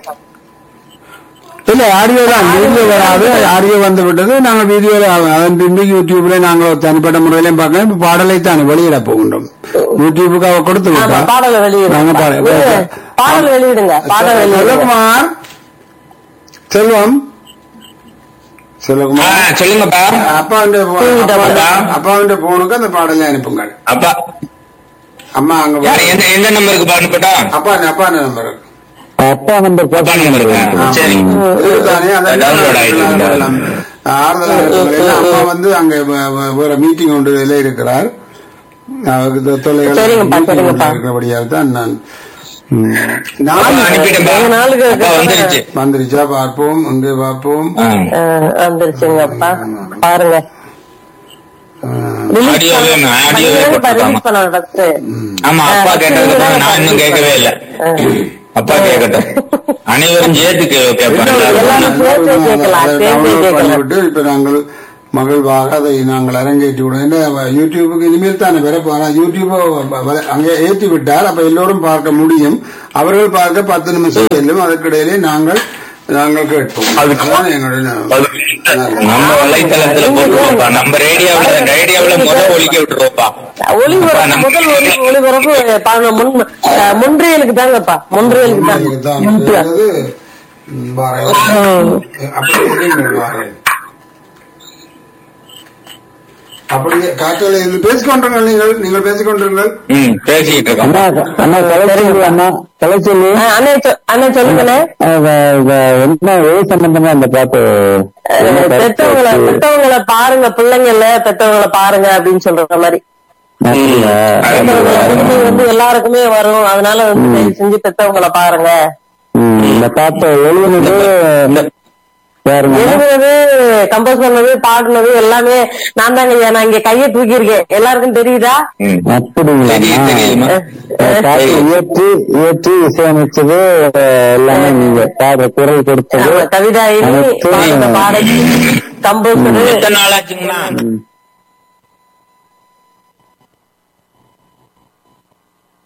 இல்ல ஆடியோ தான் வீடியோ வராது ஆடியோ வந்து விட்டது நாங்க வீடியோல அதன் பின்பு யூடியூப்ல நாங்க தனிப்பட்ட முறையிலையும் பார்க்கலாம் இப்ப பாடலை தான் வெளியிட போகின்றோம் யூடியூபுக்கு அவ கொடுத்து ஆமா விட்டா பாடல நாங்க பாட- வெளியிடுங்க பாடல் வெளியிடுங்க பாடல் வெளியிடுங்க செல்வகுமார் செல்வம் ஆ, செல்வகுமார் சொல்லுங்கப்பா அப்பா அப்பா போனுக்கு அந்த பாடலை அனுப்புங்கள் அப்பா அம்மா அங்க யார் எந்த எந்த நம்பருக்கு அனுப்பட்டா அப்பா அப்பா நம்பர் அப்பா நம்பர் அப்பா நம்பருக்கு சரிங்க இதுதானே அதான் Download ஆயிட்டு ஆறுதலா இருக்குங்கள். ஏன்னா அப்பா வந்து அங்க வே- வே- வேற மீட்டிங் ஒன்று இதுல இருக்கிறார் அவருக்கு தொ- தொல்லைகள் சரிங்கப்பா, meeting ஒன்று சரிங்கப்பா. இருக்கிறபடியால் தான் நான் ம், அப்பா நான் அனுப்பிட்டேன்பா எங்க நாளுக்கு அப்பா வந்துருச்சு வந்துருச்சா பார்ப்போம் இங்கே பார்ப்போம் ஆ. வந்துருச்சுங்கப்பா பாருங்க ரிலீஸ் ஆடியோ வேணும், ஆடியோவே போட்டுருக்காங்க. ரிலீஸ் பண்ண ஃபர்ஸ்ட் ஆமா அப்பா கேட்டதுக்கு அப்புறம் நான் இன்னும் கேட்கவே இல்லை அப்பா கேட்கட்டும் அனைவரும் சேர்த்து கே- கேட்பாங்க எல்லாரும் சேர்த்து கேட்கலாம், அதை சேர்த்து download கேட்கலாம். பண்ணிவிட்டு இப்ப நாங்கள் மகிழ்வாக அதை நாங்கள் அரங்கேற்றி விடுவோம் என்ன யூடியூபுக்கு இனிமேல் தானே வர போறோம் யூடியூப் அங்கே ஏற்றி விட்டால் அப்ப எல்லோரும் பார்க்க முடியும் அவர்கள் பார்க்க பத்து நிமிஷம் செல்லும் அதற்கிடையிலே நாங்கள் நாங்கள் கேட்போம் அதுக்கு- அதுதான் எங்களுடைய அது நம்ம வலைத்தளத்துல போட்டுருவோம்ப்பா நம்ம ரேடியோவுல ரேடியோவுல முத ஒலிக்க விட்டுருவோம்ப்பா ஒளிபரப்பு நம்ம- முதல் ஒளி ஒளிபரப்பு பாருங்க முன் அஹ், முன்றியலுக்கு தாங்கப்பா முன்றியலுக்கு உங்களுக்கு தான் தான் சொல்றது, ம், பாருங்க. அப்படியே இருங்க, பாருங்க. அப்படியே காற்றலை இருந்து பேசிக்கொண்டிருங்கள் நீங்கள் நீங்கள் பேசிக்கொண்டிருங்கள் ம் பேசிக்கிட்டு இருக்கோம் அண்ணா அண்ணா கலைச்சொல்லி அண்ணா கலைச்சொல்லி அஹ், அண்ணே சொ- அண்ணே சொல்லுங்கண்ணே அஹ் அஹ் என்ன எது சம்பந்தமா அந்த பாட்டு என்ன கருத்து பெற்றவங்களை வச்சு? பெற்றவங்களை பாருங்க பிள்ளைங்கள்ல பெற்றவங்களை பாருங்க அப்படின்னு சொல்ற மாதிரி அப்படியா? பெற்றவங்களை புரிஞ்சு வந்து எல்லாருக்குமே வரும் அதனால வந்து தயவு செஞ்சு பெற்றவங்களை பாருங்க ம், இந்த பாட்டை எழுதுனது யாருங்க எழுதுனது கம்போஸ் பண்ணது பாடுனது எல்லாமே நான் தாங்க ஐயா நான் இங்க கையை தூக்கியிருக்கேன் எல்லாருக்கும் தெரியுதா ம் அப்படிங்களா தெரியும் தெரியுமா இந்த பாட்டு இயற்றி இயற்றி இசையமைச்சது அஹ், எல்லாமே நீங்க பாடுற குரல் கொடுத்தது ஆமா, கவிதாயினி அனைத்து- பாடுன பாடகி கம்போசரு எத்தனை நாள் ஆச்சுங்கண்ணா